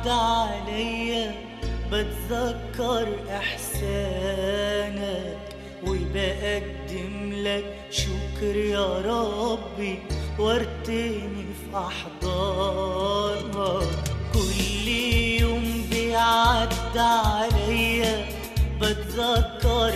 بيعدى عليا بتذكر احسانك وبقدم لك شكر يا ربي وارتمي في احضانك كل يوم بيعدى عليا بتذكر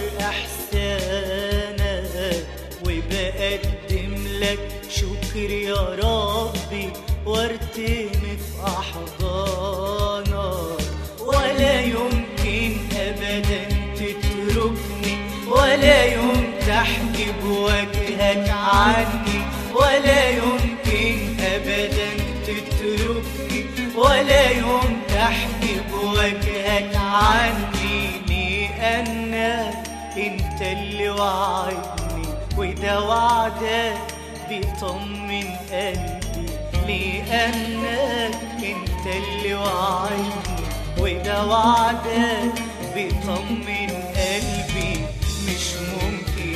احسانك وبقدم لك شكر يا ربي وارتمي في احضانك ولا يمكن ابدا تتركني ولا يوم تحجب وجهك عني ولا يمكن ابدا تتركني ولا يوم تحجب وجهك عني لانك انت اللي وعدني وده وعدك بيطمن قلبي لانك انت اللي وعدني وده وعدك بيطمن قلبي مش ممكن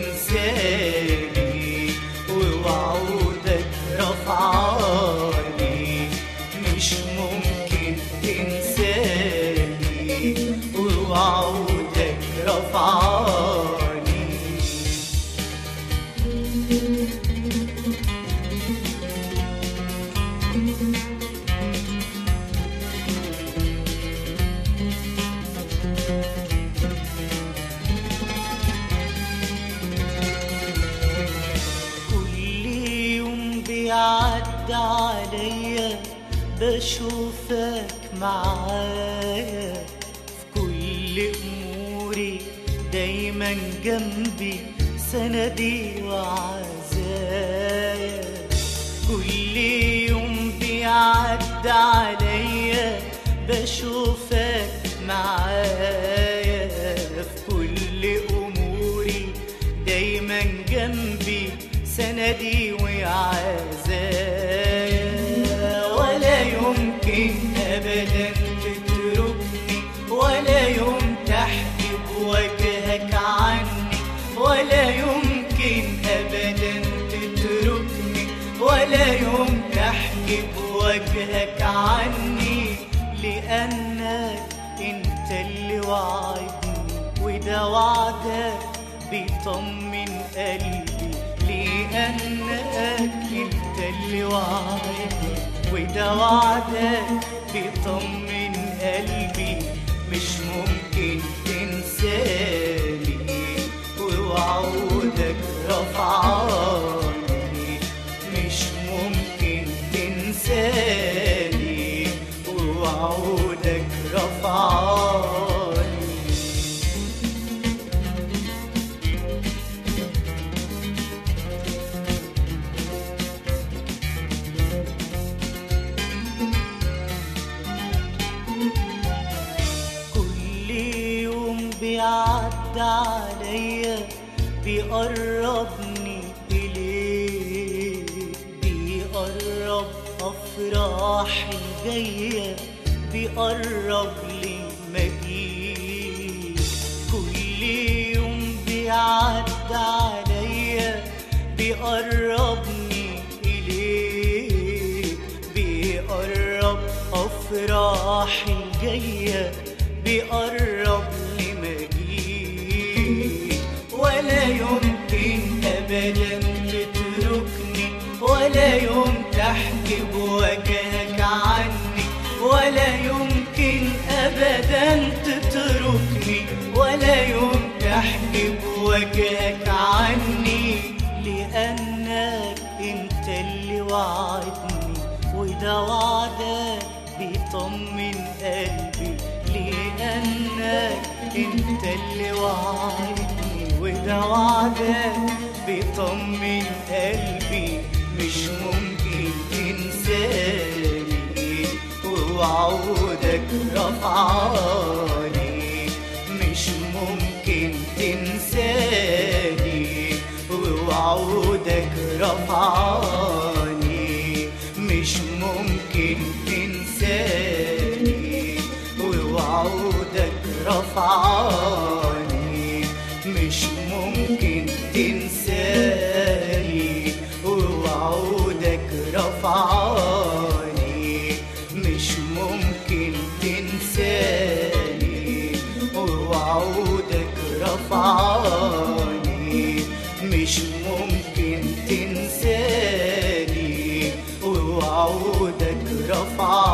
تنساني ووعودك رفعاني مش ممكن تنساني ووعودك رفعاني كل يوم بيعدى عليا بشوفك معايا في كل اموري دايما جنبي سندي وعزايا كل يوم بيعدى عليا بشوفك معايا في كل اموري دايما جنبي سندي وعزايا ولا يمكن ابدا تتركني ولا يوم تحجب وجهك عني ولا يمكن ابدا تتركني ولا يوم تحجب وجهك عني لانك انت اللي وعدني وده وعدك بيطمن قلبي لأنك انت اللي وعدني وده وعدك بيطمن قلبي مش ممكن تنساني ووعودك رفعاني مش ممكن تنساني ووعودك رفعاني كل يوم بيعدى عليا بيقربني إليك بيقرب أفراحي الجاية بيقرب لي مجيك كل يوم بيعدى عليا بيقربني إليك بيقرب أفراحي الجاية بيقرب لمجيك ولا يمكن أبدا تتركني ولا يوم تحجب وجهك عني ولا يمكن أبدا تتركني ولا يوم تحجب وجهك عني لأنك انت اللي وعدني وده وعدك بيطمن قلبي لأنك انت اللي وعدني وده وعدك بيطمن قلبي مش ممكن تنساني ووعودك رفعاني مش ممكن تنساني ووعودك رفعاني مش ممكن تنساني ووعودك رفعاني مش ممكن تنساني ووعودك رفعاني مش ممكن ووعودك رفعاني مش ممكن تنساني ووعودك رفعاني